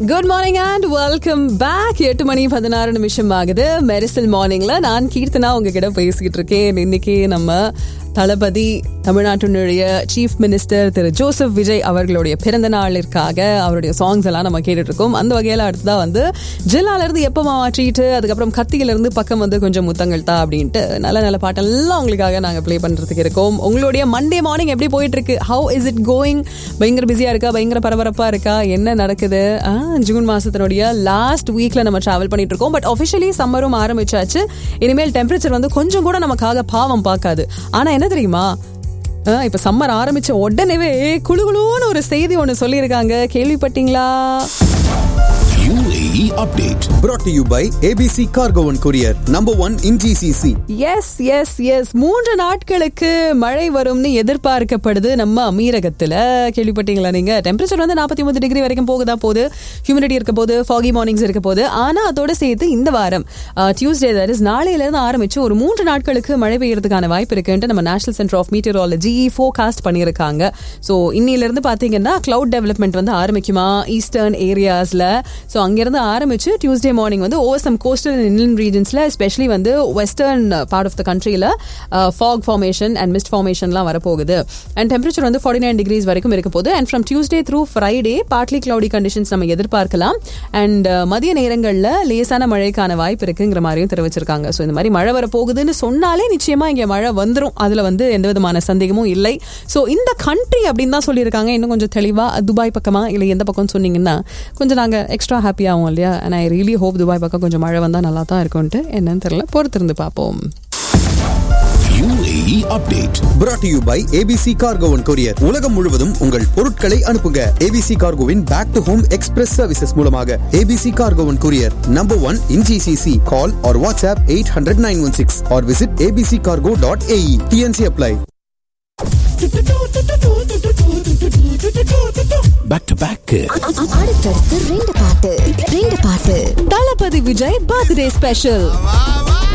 Good morning and welcome back எட்டு மணி பதினாறு நிமிஷம் ஆகுது மெரிசல் மார்னிங்ல நான் கீர்த்தனா உங்ககிட்ட பேசிக்கிட்டு இருக்கேன் இன்னைக்கு நம்ம தளபதி தமிழ்நாட்டினுடைய சீஃப் மினிஸ்டர் திரு ஜோசப் விஜய் அவர்களுடைய பிறந்த நாளிற்காக அவருடைய சாங்ஸ் எல்லாம் நம்ம கேட்டுட்டு இருக்கோம் அந்த வகையில அடுத்ததா வந்து ஜில்லால இருந்து எப்பமா ட்ரீட் அதுக்கப்புறம் கத்தியில இருந்து பக்கம் வந்து கொஞ்சம் முத்தங்கள் தான் அப்படின்ட்டு நல்ல நல்ல பாட்டெல்லாம் உங்களுக்காக நாங்க ப்ளே பண்றதுக்கு இருக்கோம் உங்களுடைய மண்டே மார்னிங் எப்படி போயிட்டு இருக்கு ஹவு இஸ் இட் கோயிங் பயங்கர பிஸியா இருக்கா பயங்கர பரபரப்பா இருக்கா என்ன நடக்குது ஆ, ஜூன் மாசத்தினுடைய லாஸ்ட் வீக்ல நம்ம டிராவல் பண்ணிட்டு இருக்கோம் பட் ஒஃபிஷியலி சம்மரும் ஆரம்பிச்சாச்சு இனிமேல் டெம்பரேச்சர் வந்து கொஞ்சம் கூட நமக்காக பாவம் பார்க்காது ஆனா என்ன தெரியுமா ஆ, இப்ப சம்மர் ஆரம்பிச்ச உடனேவே குளு குளுன்னு ஒரு செய்தி ஒண்ணு சொல்லியிருக்காங்க கேள்விப்பட்டீங்களா UAE update. brought to you by ABC Cargo and Courier, number one in GCC. Yes yes yes மூன்று நாட்களுக்கு மழை வரும்னு எதிர்பார்க்கப்படுது நம்ம அமீரகத்துல கேள்விப்பட்டீங்களா நீங்க டெம்பரேச்சர் வந்து நாற்பத்தி ஒன்பது டிகிரி வரைக்கும் போகுதா போகுது ஹியூமிடிட்டி இருக்க போது ஃபாகி மார்னிங்ஸ் இருக்க போது ஆனா அதோட சேர்த்து இந்த வாரம் டியூஸ்டே தட் இஸ் நாளையில இருந்து ஆரம்பிச்சு ஒரு மூன்று நாட்களுக்கு மழை பெய்யறதுக்கான வாய்ப்பு இருக்குன்ட்டு நம்ம national centre of meteorology forecast பண்ணியிருக்காங்க ஸோ இன்னில இருந்து பாத்தீங்கன்னா கிளவுட் டெவலப்மெண்ட் வந்து ஆரம்பிக்குமா ஈஸ்டர்ன் ஏரியாஸ்ல ஸோ அங்கிருந்து ஆரம்பிச்சு டியூஸ்டே மார்னிங் வந்து over some coastal and inland ரீஜன்ஸ்ல எஸ்பெஷலி வந்து வெஸ்டர்ன் பார்ட் ஆஃப் த கண்ட்ரியில் ஃபாக் ஃபார்மேஷன் அண்ட் மிஸ்ட் ஃபார்மேஷன்லாம் வரப்போகுது அண்ட் டெம்பரேச்சர் வந்து ஃபார்ட்டி நைன் டிகிரிஸ் வரைக்கும் இருக்க போகுது and from Tuesday through Friday partly cloudy conditions நம்ம எதிர்பார்க்கலாம் அண்ட் மதிய நேரங்களில் லேசான மழைக்கான வாய்ப்பு இருக்குங்கிற மாதிரியும் தெரிவிச்சிருக்காங்க ஸோ இந்த மாதிரி மழை வரப்போகுதுன்னு சொன்னாலே நிச்சயமா இங்கே மழை வந்துடும் அதில் வந்து எந்த விதமான சந்தேகமும் இல்லை ஸோ இந்த கண்ட்ரி அப்படின்னு தான் சொல்லியிருக்காங்க இன்னும் கொஞ்சம் தெளிவாக துபாய் பக்கமா இல்லை எந்த பக்கம்னு சொன்னீங்கன்னா கொஞ்சம் நாங்கள் எக்ஸ்ட்ரா ஹாப்பியாகும் இல்லையா and I really hope Dubai பக்கம் கொஞ்சம் மழை வந்தால் நல்லா தான் இருக்கும்ட்டு என்னன்னு தெரியல பொறுத்திருந்து பார்ப்போம் UAE update. brought to you by ABC Cargo and Courier. உலகம் முழுவதும் உங்கள் பொருட்களை அனுப்புங்க ABC Cargoவின் back to home express services மூலமாக ABC Cargo and Courier, number one in GCC. Call or WhatsApp 800-916 or visit abccargo.ae. TNC apply. Back to back. அடுத்தடுத்து ரெண்டு பாட்டு ரெண்டு பாட்டு தளபதி விஜய் பர்த்டே ஸ்பெஷல் வா வா